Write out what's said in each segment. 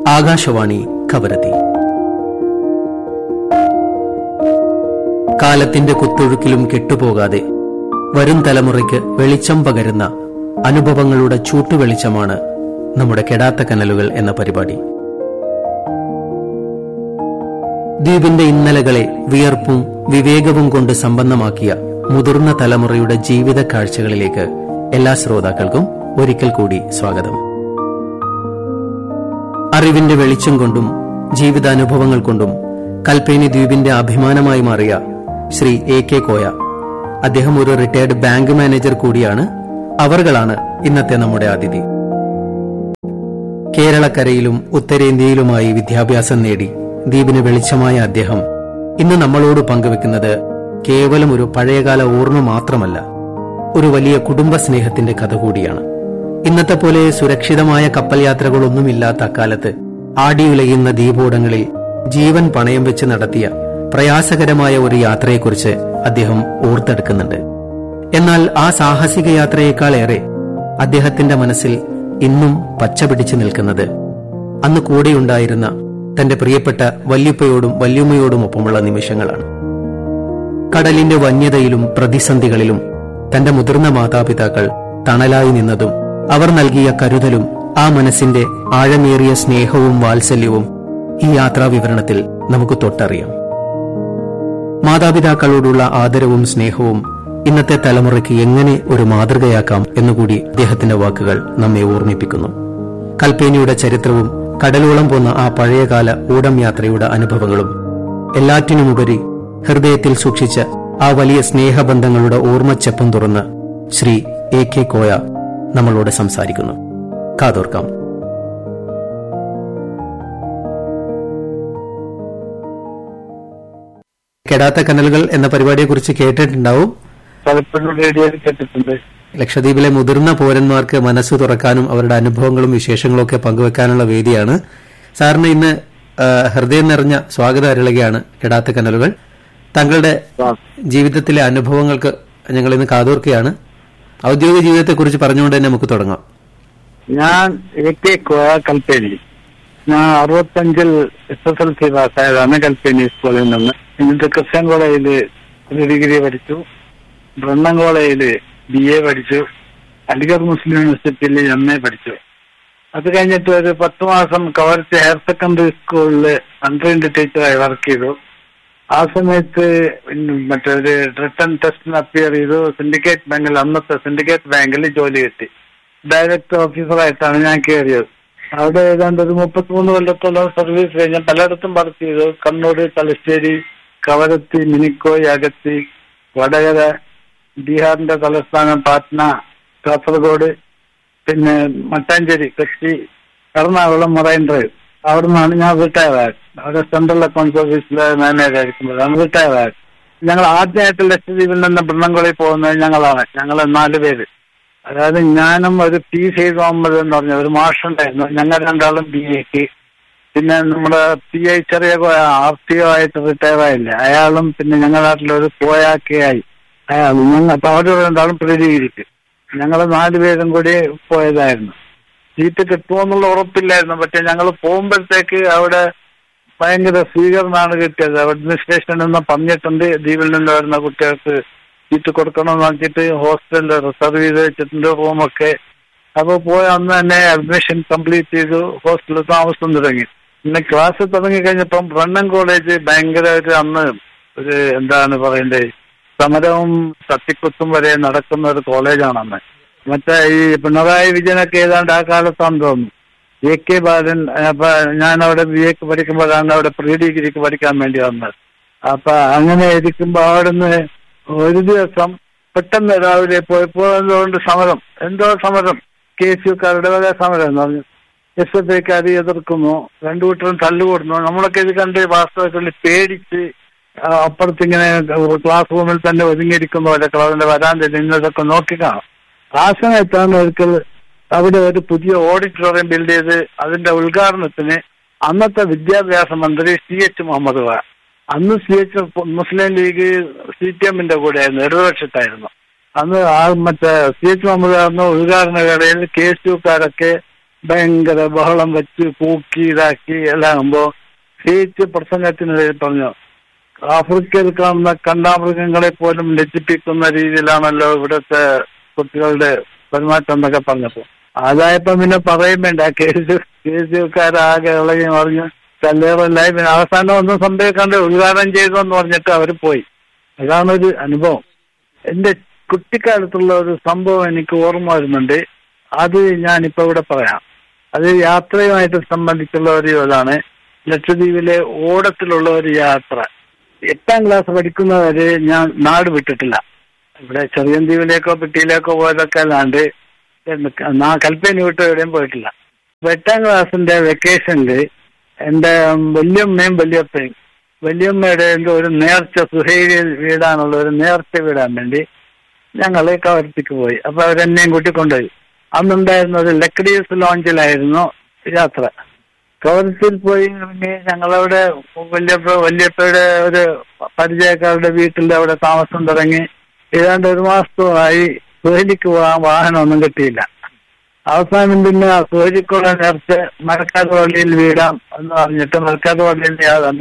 ആകാശവാണി കവരത്തി കാലത്തിന്റെ കുത്തൊഴുക്കിലും കെട്ടുപോകാതെ വരും തലമുറയ്ക്ക് വെളിച്ചം പകരുന്ന അനുഭവങ്ങളുടെ ചൂട്ടുവെളിച്ചമാണ് നമ്മുടെ കെടാത്ത കനലുകൾ എന്ന പരിപാടി ദ്വീപിന്റെ ഇന്നലകളെ വിയർപ്പും വിവേകവും കൊണ്ട് സമ്പന്നമാക്കിയ മുതിർന്ന തലമുറയുടെ ജീവിത കാഴ്ചകളിലേക്ക് എല്ലാ ശ്രോതാക്കൾക്കും ഒരിക്കൽ കൂടി സ്വാഗതം അറിവിന്റെ വെളിച്ചം കൊണ്ടും ജീവിതാനുഭവങ്ങൾ കൊണ്ടും കൽപ്പേനി ദ്വീപിന്റെ അഭിമാനമായി മാറിയ ശ്രീ എ കെ കോയ അദ്ദേഹം ഒരു റിട്ടയർഡ് ബാങ്ക് മാനേജർ കൂടിയാണ് അവർകളാണ് ഇന്നത്തെ നമ്മുടെ അതിഥി കേരളക്കരയിലും ഉത്തരേന്ത്യയിലുമായി വിദ്യാഭ്യാസം നേടി ദ്വീപിന് വെളിച്ചമായ അദ്ദേഹം ഇന്ന് നമ്മളോട് പങ്കുവെക്കുന്നത് കേവലം ഒരു പഴയകാല ഓർമ്മ മാത്രമല്ല ഒരു വലിയ കുടുംബ സ്നേഹത്തിന്റെ കഥ കൂടിയാണ് ഇന്നത്തെ പോലെ സുരക്ഷിതമായ കപ്പൽ യാത്രകളൊന്നുമില്ലാത്ത അക്കാലത്ത് ആടിയുലയുന്ന ദ്വീപോടങ്ങളിൽ ജീവൻ പണയം വെച്ച് നടത്തിയ പ്രയാസകരമായ ഒരു യാത്രയെക്കുറിച്ച് അദ്ദേഹം ഓർത്തെടുക്കുന്നുണ്ട് എന്നാൽ ആ സാഹസിക യാത്രയേക്കാളേറെ അദ്ദേഹത്തിന്റെ മനസ്സിൽ ഇന്നും പച്ചപിടിച്ചു നിൽക്കുന്നത് അന്ന് കൂടെയുണ്ടായിരുന്ന തന്റെ പ്രിയപ്പെട്ട വല്യുപ്പയോടും വല്യുമ്മയോടുമൊപ്പമുള്ള നിമിഷങ്ങളാണ് കടലിന്റെ വന്യതയിലും പ്രതിസന്ധികളിലും തന്റെ മുതിർന്ന മാതാപിതാക്കൾ തണലായി നിന്നതും അവർ നൽകിയ കരുതലും ആ മനസ്സിന്റെ ആഴമേറിയ സ്നേഹവും വാത്സല്യവും ഈ യാത്രാ വിവരണത്തിൽ നമുക്ക് തൊട്ടറിയാം മാതാപിതാക്കളോടുള്ള ആദരവും സ്നേഹവും ഇന്നത്തെ തലമുറയ്ക്ക് എങ്ങനെ ഒരു മാതൃകയാക്കാം എന്നുകൂടി അദ്ദേഹത്തിന്റെ വാക്കുകൾ നമ്മെ ഓർമ്മിപ്പിക്കുന്നു കൽപ്പേനിയുടെ ചരിത്രവും കടലോളം പോന്ന ആ പഴയകാല ഊടം യാത്രയുടെ അനുഭവങ്ങളും എല്ലാറ്റിനുമുപരി ഹൃദയത്തിൽ സൂക്ഷിച്ച ആ വലിയ സ്നേഹബന്ധങ്ങളുടെ ഓർമ്മച്ചെപ്പം തുറന്ന് ശ്രീ എ കെ കോയ നമ്മളോട് സംസാരിക്കുന്നു കാതോർക്കാം കെടാത്ത കനലുകൾ എന്ന പരിപാടിയെക്കുറിച്ച് കേട്ടിട്ടുണ്ടാവും പലപ്പോഴും റേഡിയോയിൽ കേട്ടിട്ടുണ്ട് ലക്ഷദ്വീപിലെ മുതിർന്ന പൗരന്മാർക്ക് മനസ്സ് തുറക്കാനും അവരുടെ അനുഭവങ്ങളും വിശേഷങ്ങളും ഒക്കെ പങ്കുവെക്കാനുള്ള വേദിയാണ് സാറിന് ഇന്ന് ആ, ഹൃദയം നിറഞ്ഞ സ്വാഗതം അരുളുകയാണ് കെടാത്ത കനലുകൾ താങ്കളുടെ ആ. ജീവിതത്തിലെ അനുഭവങ്ങൾക്ക് ഞങ്ങൾ ഇന്ന് കാതോർക്കുകയാണ് ഔദ്യോഗിക ജീവിതത്തെക്കുറിച്ച് പറഞ്ഞുകൊണ്ട് തന്നെ നമുക്ക് തുടങ്ങാം ഞാൻ എ കെ കോയ കൽപ്പേനി ഞാൻ അറുപത്തഞ്ചിൽ എസ് എസ് എൽ സി പാസ്സായതാണ് കൽപ്പേനി സ്കൂളിൽ നിന്ന് എന്നിട്ട് ക്രിസ്ത്യൻ കോളേജിൽ ഒരു ഡിഗ്രി പഠിച്ചു ബ്രണ്ണൻ കോളേജിൽ ബി എ പഠിച്ചു അലിഗർ മുസ്ലിം യൂണിവേഴ്സിറ്റിയിൽ എം എ പഠിച്ചു അത് കഴിഞ്ഞിട്ട് ഒരു പത്ത് മാസം കവർച്ച് ഹയർ സെക്കൻഡറി സ്കൂളിൽ അണ്ടർ ടീച്ചറായി വർക്ക് ചെയ്തു ആ സമയത്ത് പിന്നെ മറ്റൊരു റിട്ടേൺ ടെസ്റ്റിന് അപ്പിയർ ചെയ്തു സിൻഡിക്കേറ്റ് ബാങ്കിൽ അന്നത്തെ സിൻഡിക്കേറ്റ് ബാങ്കിൽ ജോലി കിട്ടി ഡയറക്ടർ ഓഫീസറായിട്ടാണ് ഞാൻ കയറിയത് അവിടെ ഏതാണ്ട് ഒരു മുപ്പത്തിമൂന്ന് കൊല്ലത്തോളം സർവീസ് കഴിഞ്ഞ് പലയിടത്തും വർക്ക് ചെയ്തു കണ്ണൂർ തലശ്ശേരി കവരത്തി മിനിക്കോയ് അഗത്തി വടകര ബീഹാറിന്റെ തലസ്ഥാനം പാറ്റ്ന കാസർഗോഡ് പിന്നെ മട്ടാഞ്ചേരി കൊച്ചി എറണാകുളം മറൈൻ ഡ്രൈവ് അവിടെ നിന്നാണ് ഞാൻ റിട്ടയർ ആയത് അവിടെ സെൻട്രൽ അക്കൗണ്ട്സ് ഓഫീസിലെ മാനേജർ ആയിരിക്കുമ്പോഴാണ് റിട്ടയർ ആയത് ഞങ്ങൾ ആദ്യമായിട്ട് ലക്ഷദ്വീപിൽ നിന്ന് ബ്രണ്ണംകുളയിൽ പോകുന്നത് ഞങ്ങളാണ് ഞങ്ങൾ നാല് പേര് അതായത് ഞാനും ഒരു പി സെയ്ദ് മുഹമ്മദ് എന്ന് പറഞ്ഞ ഒരു മാഷുണ്ടായിരുന്നു ഞങ്ങൾ രണ്ടാളും ബി എക്ക് പിന്നെ നമ്മുടെ പി ഐ ചെറിയ ആർ ടി ഒ ആയിട്ട് റിട്ടയർ ആയില്ലേ അയാളും പിന്നെ ഞങ്ങളുടെ നാട്ടിലൊരു കോയാക്കെ ആയി അയാൾ ഞങ്ങൾ അപ്പൊ അവർ രണ്ടാളും പ്രതികരിക്കും ഞങ്ങൾ നാലുപേരും കൂടി പോയതായിരുന്നു സീറ്റ് കിട്ടുമെന്നുള്ള ഉറപ്പില്ലായിരുന്നു പക്ഷെ ഞങ്ങൾ പോകുമ്പോഴത്തേക്ക് അവിടെ ഭയങ്കര സ്വീകരണമാണ് കിട്ടിയത് അഡ്മിനിസ്ട്രേഷനിൽ നിന്ന് പറഞ്ഞിട്ടുണ്ട് ദ്വീപിൽ നിന്ന് വരുന്ന കുട്ടികൾക്ക് സീറ്റ് കൊടുക്കണമെന്ന് വെച്ചിട്ട് ഹോസ്റ്റലിൽ റിസർവ് ചെയ്ത് വെച്ചിട്ടുണ്ട് റൂമൊക്കെ അപ്പോൾ പോയ അന്ന് തന്നെ അഡ്മിഷൻ കംപ്ലീറ്റ് ചെയ്തു ഹോസ്റ്റലിൽ താമസം തുടങ്ങി പിന്നെ ക്ലാസ് തുടങ്ങി കഴിഞ്ഞപ്പം ബ്രണ്ണൻ കോളേജ് ഭയങ്കര ഒരു അന്ന് ഒരു എന്താണ് പറയണ്ടേ സമരവും തട്ടിക്കുത്തും വരെ നടക്കുന്ന ഒരു കോളേജാണ് അന്ന് മറ്റേ ഈ പിണറായി വിജയനൊക്കെ ഏതാണ്ട് ആ കാലത്താന്ന് തോന്നുന്നു എ കെ ബാലൻ അപ്പൊ ഞാൻ അവിടെ ബി എക്ക് പഠിക്കുമ്പോഴാണ് അവിടെ പ്രീ ഡിഗ്രിക്ക് പഠിക്കാൻ വേണ്ടി വന്നത് അപ്പൊ അങ്ങനെ ഇരിക്കുമ്പോ അവിടുന്ന് ഒരു ദിവസം പെട്ടെന്ന് രാവിലെ പോയപ്പോ എന്തുകൊണ്ട് സമരം എന്തോ സമരം കെ എസ് യുക്കാരുടെ വക സമരം എന്ന് പറഞ്ഞു എസ് എഫ് ഐക്കാർ എതിർക്കുന്നു രണ്ടു കൂട്ടരും തല്ലുകൂടുന്നു നമ്മളൊക്കെ ഇത് കണ്ട് വാസ്തവത്തിൽ പേടിച്ച് ആ, അപ്പുറത്തിങ്ങനെ ക്ലാസ് റൂമിൽ തന്നെ ഒതുങ്ങിയിരിക്കുന്ന പോലെ ക്ലാസിന്റെ വരാൻ ഇന്നതൊക്കെ നോക്കിക്കാണാം ആ സമയത്താണ് ഒരിക്കൽ അവിടെ ഒരു പുതിയ ഓഡിറ്റോറിയം ബിൽഡ് ചെയ്ത് അതിന്റെ ഉദ്ഘാടനത്തിന് അന്നത്തെ വിദ്യാഭ്യാസ മന്ത്രി സി എച്ച് മുഹമ്മദ് ഖാൻ അന്ന് C H Muslim League C P എമ്മിന്റെ കൂടെ ആയിരുന്നു ഇടതുപക്ഷത്തായിരുന്നു അന്ന് ആ മറ്റേ സി എച്ച് മുഹമ്മദ് ഖാൻ ഉദ്ഘാടന വേളയിൽ കെ എസ് യുക്കാരൊക്കെ ഭയങ്കര ബഹളം വെച്ച് കൂക്കി ഇതാക്കി എല്ലാം ആകുമ്പോ പ്രത്യേകിച്ച് പ്രസംഗത്തിനിടയിൽ പറഞ്ഞു ആഫ്രിക്കയിൽ കാണുന്ന കണ്ടാമൃഗങ്ങളെ പോലും ലജ്ജിപ്പിക്കുന്ന രീതിയിലാണല്ലോ ഇവിടുത്തെ കുട്ടികളുടെ പെരുമാറ്റം എന്നൊക്കെ പറഞ്ഞപ്പോ അതായപ്പോ പിന്നെ പറയും വേണ്ട കേസ് കേസുകാരാകെ ഇളകി മറിഞ്ഞ് കല്ലേറല്ലായി പിന്നെ അവസാനം ഒന്നും സംഭവിക്കാണ്ട് ഉദ്ഘാടനം ചെയ്തു എന്ന് പറഞ്ഞിട്ട് അവർ പോയി അതാണ് ഒരു അനുഭവം എന്റെ കുട്ടിക്കാലത്തുള്ള ഒരു സംഭവം എനിക്ക് ഓർമ്മ വരുന്നുണ്ട് അത് ഞാനിപ്പോ ഇവിടെ പറയാം അത് യാത്രയുമായിട്ട് സംബന്ധിച്ചുള്ള ഒരു ഇതാണ് ലക്ഷദ്വീപിലെ ഓടത്തിലുള്ള ഒരു യാത്ര എട്ടാം ക്ലാസ് പഠിക്കുന്നവരെ ഞാൻ നാട് വിട്ടിട്ടില്ല ഇവിടെ ചെറിയന്തിയിലേക്കോ പെട്ടിയിലേക്കോ പോയതൊക്കെ അല്ലാണ്ട് നാ- കൽപ്പേനി വിട്ട് എവിടെയും പോയിട്ടില്ല അപ്പൊ എട്ടാം ക്ലാസ്സിന്റെ വെക്കേഷനിൽ എന്റെ വല്യമ്മയും വല്യപ്പയും വല്യമ്മയുടെ എന്തോ ഒരു നേർച്ച സുഹൈരി വീടാനുള്ള ഒരു നേർച്ച വീടാൻ വേണ്ടി ഞങ്ങൾ കവർത്തിക്ക് പോയി അപ്പൊ അവരെന്നെയും കൂട്ടിക്കൊണ്ടുപോയി അന്നുണ്ടായിരുന്ന ഒരു ലക്കഡീസ് ലോഞ്ചിലായിരുന്നു യാത്ര കവർത്തിൽ പോയി ഇറങ്ങി ഞങ്ങളവിടെ വല്യപ്പ വല്യപ്പയുടെ ഒരു പരിചയക്കാരുടെ വീട്ടിൽ അവിടെ താമസം തുടങ്ങി ഏതാണ്ട് ഒരു മാസമായി സുഹലിക്ക് പോകാൻ വാഹനമൊന്നും കിട്ടിയില്ല അവസാനം പിന്നെ ആ സൂര്യക്കുള്ള നേർച്ച മരക്കാട് പള്ളിയിൽ വീടാം എന്ന് പറഞ്ഞിട്ട് മരക്കാട് പള്ളിയിൽ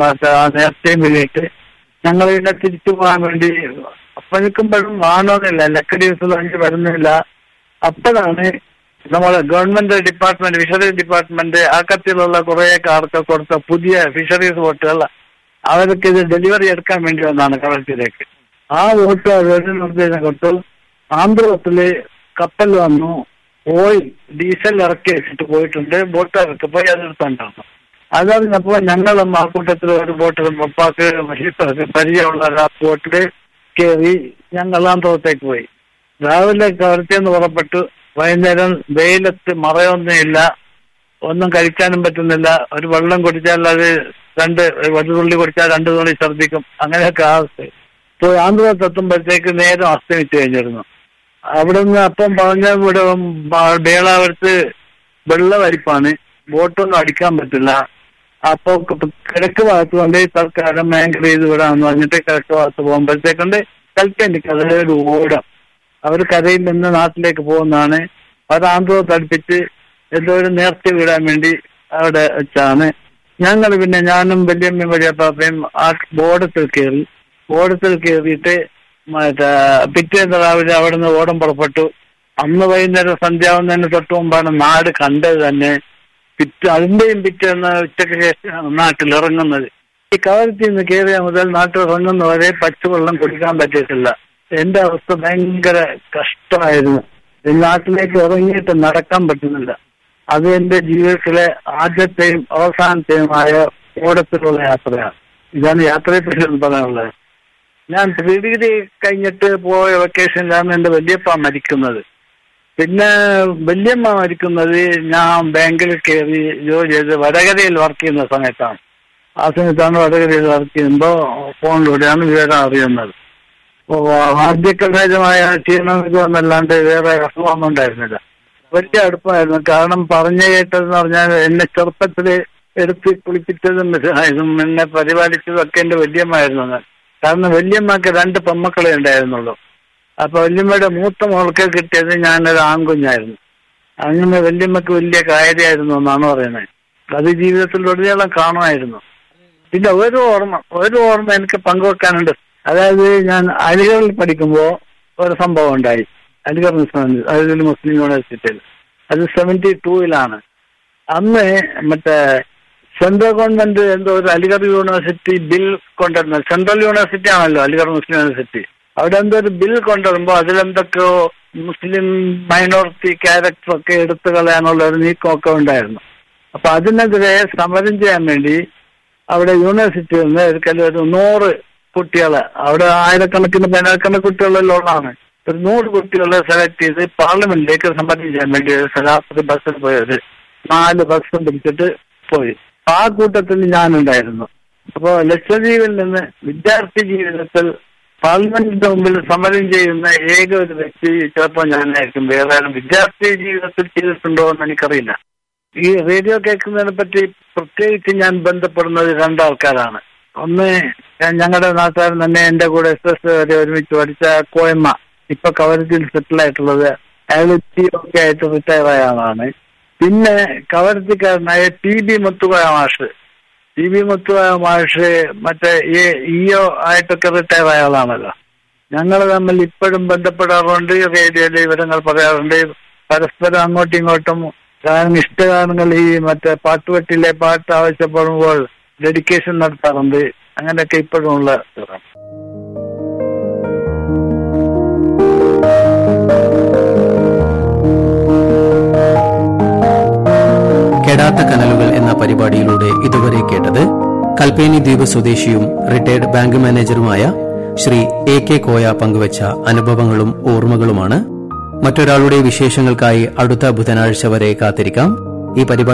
ആ നേർച്ചയും വീണിട്ട് ഞങ്ങൾ പിന്നെ തിരിച്ചു പോകാൻ വേണ്ടി അപ്പനിക്കുമ്പോഴും വാഹനമൊന്നുമില്ല ലക്കടി ലഞ്ച് വരുന്നില്ല അപ്പോഴാണ് നമ്മളെ ഗവൺമെന്റ് ഡിപ്പാർട്ട്മെന്റ് ഫിഷറീസ് ഡിപ്പാർട്ട്മെന്റ് ആ കത്തിലുള്ള കുറെ കാർക്ക് കൊടുത്ത പുതിയ ഫിഷറീസ് ബോട്ടുകൾ അവർക്ക് ഇത് ഡെലിവറി എടുക്കാൻ വേണ്ടി വന്നാണ് കടൽത്തിലേക്ക് ആ ബോട്ട് അവരുടെ നിർദ്ദേശം കൊടുത്തു ആന്ധ്രത്തില് കപ്പൽ വന്നു ഓയിൽ ഡീസൽ ഇറക്കി വെച്ചിട്ട് പോയിട്ടുണ്ട് ബോട്ട് ഇറക്കി പോയി അതെടുത്തുണ്ടായിരുന്നു അതറിഞ്ഞപ്പോ ഞങ്ങളും ആ കൂട്ടത്തിൽ ഒരു ബോട്ട് പപ്പാക്ക് വല്യപ്പാക്ക് പരിചയമുള്ള ആ ബോട്ടില് കയറി ഞങ്ങൾ ആന്ധ്രത്തേക്ക് പോയി രാവിലെ കവർത്തിയെന്ന് പുറപ്പെട്ടു വൈകുന്നേരം വെയിലത്ത് മറയൊന്നുമില്ല ഒന്നും കഴിക്കാനും പറ്റുന്നില്ല ഒരു വെള്ളം കുടിച്ചാൽ അത് രണ്ട് ഒരു തുള്ളി കുടിച്ചാൽ രണ്ട് തുള്ളി ഛർദ്ദിക്കും അങ്ങനെയൊക്കെ അവസ്ഥ പോയി ആന്ധ്രത്ത് എത്തുമ്പോഴത്തേക്ക് നേരം അസ്തമിച്ചു കഴിഞ്ഞിരുന്നു അവിടെ നിന്ന് അപ്പം പറഞ്ഞ ഇവിടെ ബേളാവരത്ത് വെള്ളമരിപ്പാണ് ബോട്ടൊന്നും അടിക്കാൻ പറ്റില്ല അപ്പൊ കിഴക്ക് ഭാഗത്ത് കൊണ്ട് തൽക്കാലം മേങ്കർ ചെയ്ത് വിടാന്ന് പറഞ്ഞിട്ട് കിഴക്ക് ഭാഗത്ത് പോകുമ്പോഴത്തേക്കൊണ്ട് കൽപ്പനിക്ക് അതൊരു ഓടം അവർ കരയിൽ നിന്ന് നാട്ടിലേക്ക് പോകുന്നതാണ് അത് ആന്ധ്രത്ത് അടുപ്പിച്ച് എന്തോ ഒരു നേർച്ച വിടാൻ വേണ്ടി അവിടെ വെച്ചാണ് ഞങ്ങൾ പിന്നെ ഞാനും വല്യമ്മയും വലിയപ്പാപ്പയും ആ ബോർഡത്തിൽ കയറി ബോർഡത്തിൽ കയറിയിട്ട് മറ്റേ പിറ്റേന്ന് രാവിലെ അവിടെ നിന്ന് ഓടം പുറപ്പെട്ടു അന്ന് വൈകുന്നേരം സന്ധ്യാവുന്നതിന് തൊട്ട് മുമ്പാണ് നാട് കണ്ടത് തന്നെ പിറ്റേ അതിന്റെയും പിറ്റേന്ന് ഉച്ചയ്ക്ക് ശേഷമാണ് നാട്ടിൽ ഇറങ്ങുന്നത് ഈ കവരത്തിൽ നിന്ന് കയറിയ മുതൽ നാട്ടിൽ ഇറങ്ങുന്നവരെ പച്ചവെള്ളം കുടിക്കാൻ പറ്റിയിട്ടില്ല എന്റെ അവസ്ഥ ഭയങ്കര കഷ്ടമായിരുന്നു ഈ നാട്ടിലേക്ക് ഇറങ്ങിയിട്ട് നടക്കാൻ പറ്റുന്നില്ല അത് എന്റെ ജീവിതത്തിലെ ആദ്യത്തെയും അവസാനത്തെയുമായ ഓടത്തിലുള്ള യാത്രയാണ് ഇതാണ് യാത്രയെ പറ്റി പറയാനുള്ളത് ഞാൻ പ്രീ ഡിഗ്രി കഴിഞ്ഞിട്ട് പോയ വെക്കേഷനിലാണ് എന്റെ വല്യപ്പ മരിക്കുന്നത് പിന്നെ വല്യമ്മ മരിക്കുന്നത് ഞാൻ ബാങ്കിൽ കയറി ജോലി ചെയ്ത് വടകരയിൽ വർക്ക് ചെയ്യുന്ന സമയത്താണ് ആ സമയത്താണ് വടകരയിൽ വർക്ക് ചെയ്യുമ്പോൾ ഫോണിലൂടെയാണ് വിവരം അറിയുന്നത് അപ്പോൾ വാദ്യകലഹജമായ ക്ഷീണമെന്നല്ലാണ്ട് വേറെ അസുഖമൊന്നും ഉണ്ടായിരുന്നില്ല വലിയ അടുപ്പമായിരുന്നു കാരണം പറഞ്ഞു കേട്ടതെന്ന് പറഞ്ഞാൽ എന്നെ ചെറുപ്പത്തിൽ എടുത്ത് കുളിപ്പിച്ചതും ഇതും എന്നെ പരിപാലിച്ചതും ഒക്കെ എന്റെ വല്യമ്മയായിരുന്നു ഞാൻ കാരണം വല്യമ്മക്ക് രണ്ട് പെമ്മക്കളെ ഉണ്ടായിരുന്നുള്ളൂ അപ്പൊ വല്യമ്മയുടെ മൂത്ത മോൾക്ക് കിട്ടിയത് ഞാനൊരു ആൺകുഞ്ഞായിരുന്നു അങ്ങനെ വല്യമ്മക്ക് വലിയ കാര്യമായിരുന്നു എന്നാണ് പറയുന്നത് അത് ജീവിതത്തിൽ ഉടനീളം കാണുമായിരുന്നു പിന്നെ ഒരു ഓർമ്മ ഒരു ഓർമ്മ എനിക്ക് പങ്കുവെക്കാനുണ്ട് അതായത് ഞാൻ അലിഗറിൽ പഠിക്കുമ്പോൾ ഒരു സംഭവം ഉണ്ടായി അലിഗർ മുസ്ലിം അതായത് മുസ്ലിം യൂണിവേഴ്സിറ്റിയിൽ അത് സെവന്റി ടൂയിലാണ് അന്ന് മറ്റേ സെൻട്രൽ ഗവൺമെന്റ് എന്തോ ഒരു അലിഗർ യൂണിവേഴ്സിറ്റി ബിൽ കൊണ്ടുവരുന്നത് സെൻട്രൽ യൂണിവേഴ്സിറ്റി ആണല്ലോ അലിഗർ മുസ്ലിം യൂണിവേഴ്സിറ്റി അവിടെ എന്തോ ഒരു ബിൽ കൊണ്ടുവരുമ്പോൾ അതിലെന്തൊക്കെയോ മുസ്ലിം മൈനോറിറ്റി ക്യാരക്ടർ ഒക്കെ എടുത്തു കളയാനുള്ള ഒരു നീക്കമൊക്കെ ഉണ്ടായിരുന്നു അപ്പൊ അതിനെതിരെ സമരം ചെയ്യാൻ വേണ്ടി അവിടെ യൂണിവേഴ്സിറ്റിയിൽ നിന്ന് ഒരിക്കലും ഒരു നൂറ് കുട്ടികളെ അവിടെ ആയിരക്കണക്കിന് പതിനായിരക്കണക്കിന് കുട്ടികളെല്ലാം ഉള്ളതാണ് ഒരു നൂറ് കുട്ടികളെ സെലക്ട് ചെയ്ത് പാർലമെന്റിലേക്ക് സമരം ചെയ്യാൻ വേണ്ടി ഒരു ശരാശരി ബസ്സിൽ പോയത് നാല് ബസ്സും പിടിച്ചിട്ട് പോയി ആ കൂട്ടത്തിൽ ഞാനുണ്ടായിരുന്നു അപ്പോ ലക്ഷദ്വീപിൽ നിന്ന് വിദ്യാർത്ഥി ജീവിതത്തിൽ പാർലമെന്റിന്റെ മുമ്പിൽ സമരം ചെയ്യുന്ന ഏക ഒരു വ്യക്തി ചിലപ്പോൾ ഞാനായിരിക്കും വേറെ ആരും വിദ്യാർത്ഥി ജീവിതത്തിൽ ചെയ്തിട്ടുണ്ടോ എന്ന് എനിക്കറിയില്ല ഈ റേഡിയോ കേൾക്കുന്നതിനെ പറ്റി പ്രത്യേകിച്ച് ഞാൻ ബന്ധപ്പെടുന്നത് രണ്ടാൾക്കാരാണ് ഒന്ന് ഞങ്ങളുടെ നാട്ടുകാരൻ തന്നെ എന്റെ കൂടെ എസ് എസ് വരെ ഒരുമിച്ച് പഠിച്ച കോയമ്മ ഇപ്പൊ കവരത്തിൽ സെറ്റിൽ ആയിട്ടുള്ളത് അയാൾ ഒക്കെ ആയിട്ട് റിട്ടയർ ആയ ആളാണ് പിന്നെ കവർത്തിക്കാരനായ ടി ബി മുത്തുകോയ മാഷ് ടി ബി മുത്തുകോയ മാഷ് മറ്റേ ഇഒ ആയിട്ടൊക്കെ റിട്ടയർ ആയ ആളാണല്ലോ ഞങ്ങൾ തമ്മിൽ ഇപ്പോഴും ബന്ധപ്പെടാറുണ്ട് റേഡിയോയിൽ വിവരങ്ങൾ പറയാറുണ്ട് പരസ്പരം അങ്ങോട്ടും ഇങ്ങോട്ടും ഗാനം ഇഷ്ടഗാനങ്ങൾ ഈ മറ്റേ പാട്ടുവെട്ടിലെ പാട്ട് ആവശ്യപ്പെടുമ്പോൾ ഡെഡിക്കേഷൻ നടത്താറുണ്ട് അങ്ങനെയൊക്കെ ഇപ്പോഴും ഉള്ള ഇതാണ്. കെടാത്ത കനലുകൾ എന്ന പരിപാടിയിലൂടെ ഇതുവരെ കേട്ടത് കൽപ്പേനി ദ്വീപ് സ്വദേശിയും റിട്ടയർഡ് ബാങ്ക് മാനേജറുമായ ശ്രീ എ കെ കോയ പങ്കുവച്ച അനുഭവങ്ങളും ഓർമ്മകളുമാണ് മറ്റൊരാളുടെ വിശേഷങ്ങൾക്കായി അടുത്ത ബുധനാഴ്ച വരെ കാത്തിരിക്കാം ഈ പരിപാടി